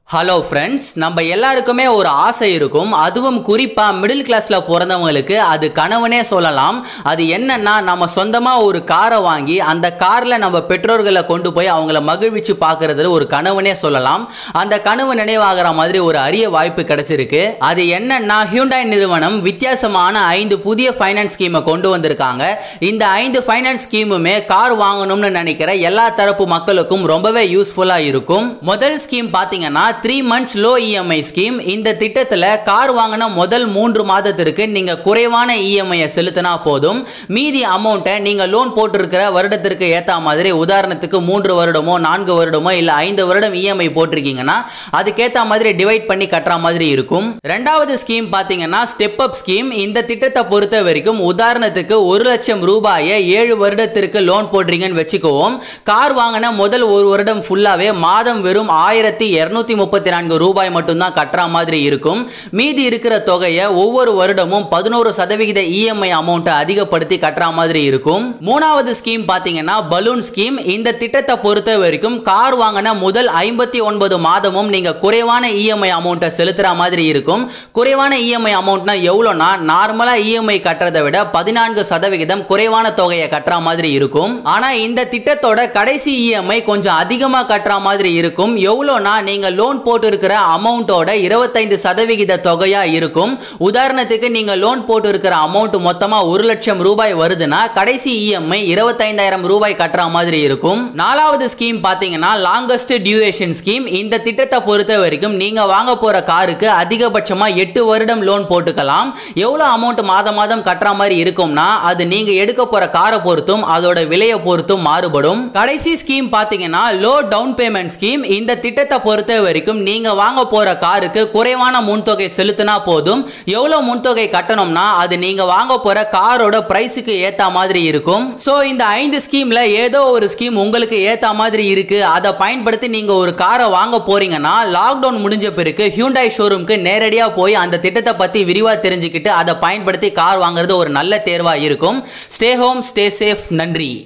hello friends நம்ம எல்லாருக்குமே ஒரு ஆசை இருக்கும் அதுவும் குறிப்பாக மிடில் கிளாஸில் பிறந்தவங்களுக்கு அது கனவுனே சொல்லலாம் அது என்னன்னா நம்ம சொந்தமாக ஒரு காரை வாங்கி அந்த காரில் நம்ம பெற்றோர்களை கொண்டு போய் அவங்கள மகிழ்விச்சு பார்க்கறதுல ஒரு கனவுனே சொல்லலாம் அந்த கனவு நினைவாகிற மாதிரி ஒரு அரிய வாய்ப்பு கிடைச்சிருக்கு அது என்னன்னா ஹியூண்டாய் நிறுவனம் வித்தியாசமான ஐந்து புதிய ஃபைனான்ஸ் ஸ்கீமை கொண்டு வந்திருக்காங்க இந்த ஐந்து ஃபைனான்ஸ் ஸ்கீமுமே கார் வாங்கணும்னு நினைக்கிற எல்லா தரப்பு மக்களுக்கும் ரொம்பவே யூஸ்ஃபுல்லாக இருக்கும் முதல் ஸ்கீம் பார்த்தீங்கன்னா three months low EMI scheme இந்த திட்டத்தில் கார் வாங்கின முதல் மூன்று மாதத்திற்கு நீங்கள் குறைவான இஎம்ஐயை செலுத்தினா போதும் மீதி அமௌண்ட்டை நீங்கள் லோன் போட்டிருக்கிற வருடத்திற்கு ஏற்ற மாதிரி உதாரணத்துக்கு மூன்று வருடமோ நான்கு வருடமோ இல்லை ஐந்து வருடம் இஎம்ஐ போட்டிருக்கீங்கன்னா அதுக்கேற்ற மாதிரி டிவைட் பண்ணி கட்டுற மாதிரி இருக்கும் ரெண்டாவது ஸ்கீம் பார்த்தீங்கன்னா ஸ்டெப் அப் ஸ்கீம் இந்த திட்டத்தை பொறுத்த வரைக்கும் உதாரணத்துக்கு ஒரு லட்சம் ரூபாயை ஏழு வருடத்திற்கு லோன் போடுறீங்கன்னு வச்சுக்குவோம் கார் வாங்கின முதல் ஒரு வருடம் ஃபுல்லாகவே மாதம் வெறும் ஆயிரத்தி இரநூத்தி முப்பத்தி நான்கு ரூபாய் மட்டும்தான் கட்டுற மாதிரி இருக்கும் மீதி இருக்கிற தொகையை ஒவ்வொரு வருடமும் பதினோரு சதவிகித இஎம்ஐ அமௌண்ட்டை அதிகப்படுத்தி கட்டுற மாதிரி இருக்கும் மூணாவது ஸ்கீம் பார்த்தீங்கன்னா பலூன் ஸ்கீம் இந்த திட்டத்தை பொறுத்த வரைக்கும் கார் வாங்கின முதல் ஐம்பத்தி ஒன்பது மாதமும் நீங்க குறைவான இஎம்ஐ அமௌண்ட்டை செலுத்துற மாதிரி இருக்கும் குறைவான இஎம்ஐ அமௌண்ட்னா எவ்வளோனா நார்மலா இஎம்ஐ கட்டுறதை விட பதினான்கு சதவிகிதம் குறைவான தொகையை கட்டுற மாதிரி இருக்கும் ஆனா இந்த திட்டத்தோட கடைசி இஎம்ஐ கொஞ்சம் அதிகமா கட்டுற மாதிரி இருக்கும் எவ்வளோனா நீங்க லோன் போட்டு இருக்கிற அமௌண்ட்டோட இருபத்தைந்து சதவிகித தொகையா இருக்கும் உதாரணத்துக்கு நீங்க லோன் போட்டு இருக்கிற அமௌண்ட் மொத்தமா ஒரு லட்சம் ரூபாய் வருதுன்னா கடைசி இஎம்ஐ இருபத்தைந்தாயிரம் ரூபாய் கட்டுற மாதிரி இருக்கும் நாலாவது ஸ்கீம் பாத்தீங்கன்னா லாங்கஸ்ட் டியூரேஷன் ஸ்கீம் இந்த திட்டத்தை பொறுத்த வரைக்கும் நீங்க வாங்க போற காருக்கு அதிகபட்சமா எட்டு வருடம் லோன் போட்டுக்கலாம் எவ்வளவு அமௌண்ட் மாதம் மாதம் கட்டுற மாதிரி இருக்கும்னா அது நீங்க எடுக்க போற காரை பொறுத்தும் அதோட விலையை பொறுத்தும் மாறுபடும் கடைசி ஸ்கீம் பாத்தீங்கன்னா லோ டவுன் பேமெண்ட் ஸ்கீம் இந்த திட்டத்தை பொறுத்த வரைக்கும் நீங்க வாங்க போற காருக்கு குறைவான முன்தொகை செலுத்தினா போதும் எவ்வளவு முன்தொகை கட்டணும்னா அது நீங்க வாங்க போற காரோட பிரைஸுக்கு ஏத்த மாதிரி இருக்கும் சோ இந்த ஐந்து ஸ்கீம்ல ஏதோ ஒரு ஸ்கீம் உங்களுக்கு ஏத்த மாதிரி இருக்கு அதை பயன்படுத்தி நீங்க ஒரு காரை வாங்க போறீங்கன்னா லாக்டவுன் முடிஞ்ச பிறகு ஹியூண்டாய் ஷோரூம்க்கு நேரடியா போய் அந்த திட்டத்தை பத்தி விரிவா தெரிஞ்சுக்கிட்டு அதை பயன்படுத்தி கார் வாங்குறது ஒரு நல்ல தேர்வா இருக்கும் ஸ்டே ஹோம் ஸ்டே சேஃப் நன்றி